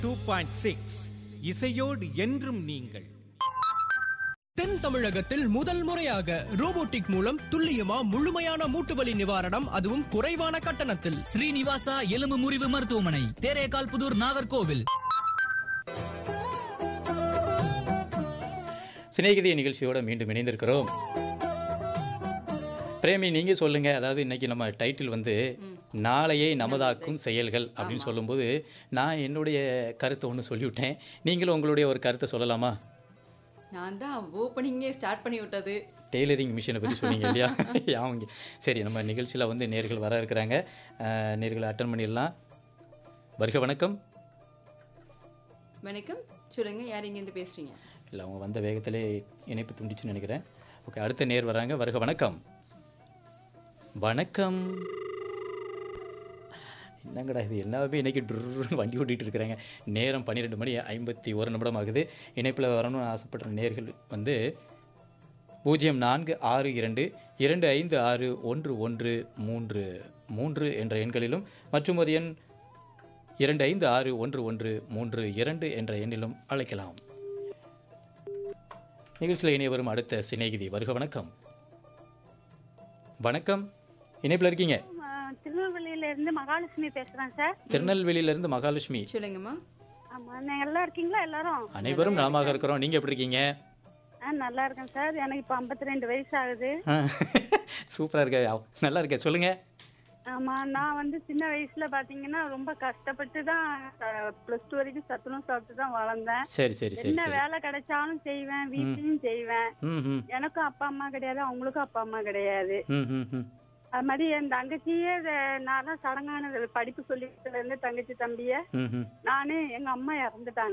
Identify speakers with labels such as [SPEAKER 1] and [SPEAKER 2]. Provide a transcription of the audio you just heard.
[SPEAKER 1] two point six இசையோடு என்றும் நீங்கள்
[SPEAKER 2] தென் தமிழகத்தில் முதல் முறையாக ரோபோட்டிக் மூலம் துல்லியமா முழுமையான மூட்டு வலி நிவாரணம் அதுவும் குறைவான கட்டணத்தில்
[SPEAKER 3] ஸ்ரீனிவாசா எலும்பு முறிவு மருத்துவமனை தேரேகால் புதூர் நாகர்கோவில்
[SPEAKER 4] சிநேகிதி நிகழ்ச்சியோட மீண்டும் இணைந்திருக்கிறோம் பிரேமி நீங்கள் சொல்லுங்கள் அதாவது இன்னைக்கு நம்ம டைட்டில் வந்து நாளையே நமதாக்கும் செயல்கள் அப்படின்னு சொல்லும்போது நான் என்னுடைய கருத்தை ஒன்று சொல்லிவிட்டேன் நீங்களும் உங்களுடைய ஒரு கருத்தை சொல்லலாமா
[SPEAKER 5] நான் தான் ஓப்பனிங்கே ஸ்டார்ட் பண்ணி விட்டது
[SPEAKER 4] டெய்லரிங் மிஷினை பற்றி சொன்னீங்க இல்லையா அவங்க சரி நம்ம நிகழ்ச்சியில் வந்து நேர்கள் வர இருக்கிறாங்க அஹ், நேர்களை அட்டன் பண்ணிடலாம் வருக வணக்கம்
[SPEAKER 5] வணக்கம் சொல்லுங்க யார் இங்கேருந்து பேசுறீங்க
[SPEAKER 4] இல்லை அவங்க வந்த வேகத்திலே இணைப்பு துண்டிச்சுன்னு நினைக்கிறேன் ஓகே அடுத்த நேர் வராங்க வருக வணக்கம் வணக்கம் என்னங்கடா இது எல்லாமே இன்னைக்கு டுர்ன்னு வண்டி ஓட்டிகிட்டு இருக்கிறாங்க நேரம் பன்னிரெண்டு மணி ஐம்பத்தி ஒரு நிமிடம் ஆகுது இணைப்பில் வரணும்னு ஆசைப்படுற நேர்கள் வந்து பூஜ்ஜியம் நான்கு ஆறு இரண்டு இரண்டு ஐந்து ஆறு ஒன்று ஒன்று மூன்று மூன்று என்ற எண்களிலும் மற்றும் ஒரு எண் இரண்டு ஐந்து ஆறு ஒன்று ஒன்று மூன்று இரண்டு என்ற எண்ணிலும் அழைக்கலாம் நிகழ்ச்சியில் இணைய வரும் அடுத்த சிநேகிதி வருக வணக்கம் வணக்கம் இணைப்பில் இருக்கீங்க
[SPEAKER 6] ஆ, திருநெல்வேலியில இருந்து மகாலட்சுமி பேசுறேன் சார்
[SPEAKER 4] திருநெல்வேலியிலிருந்து மகாலட்சுமி
[SPEAKER 5] சொல்லுங்கம்மா
[SPEAKER 6] ஆமா நீங்க நல்லா இருக்கீங்களா எல்லாரும்
[SPEAKER 4] அனைவரும் நலமாக இருக்கிறோம் நீங்க எப்படி இருக்கீங்க
[SPEAKER 6] ஆ நல்லா இருக்கேன் சார் எனக்கு இப்ப 52 ரெண்டு வயசு ஆகுது
[SPEAKER 4] ஆ, சூப்பரா இருக்க அவ்- நல்லா இருக்க சொல்லுங்க
[SPEAKER 6] ஆமா நான் வந்து சின்ன வயசுல பாத்தீங்கன்னா ரொம்ப கஷ்டப்பட்டு தான் பிளஸ் டூ வரைக்கும் சத்துணவு சாப்பிட்டு தான் வளர்ந்தேன்
[SPEAKER 4] சரி சரி சரி
[SPEAKER 6] என்ன
[SPEAKER 4] சரி
[SPEAKER 6] வேலை கிடைச்சாலும் செய்வேன் வீட்லயும் செய்வேன்
[SPEAKER 4] ம் ம்
[SPEAKER 6] எனக்கும் அப்பா அம்மா கிடையாது அவங்களுக்கும் அப்பா அம்மா கிடையாது
[SPEAKER 4] ம் ம் ம்
[SPEAKER 6] அது மாதிரி என் தங்கச்சியே இத- நான் தான் சடங்கான படிப்பு சொல்லிட்டு இருந்து தங்கச்சி தம்பிய
[SPEAKER 4] ம் ம்
[SPEAKER 6] நானு எங்க அம்மா இறந்துட்டாங்க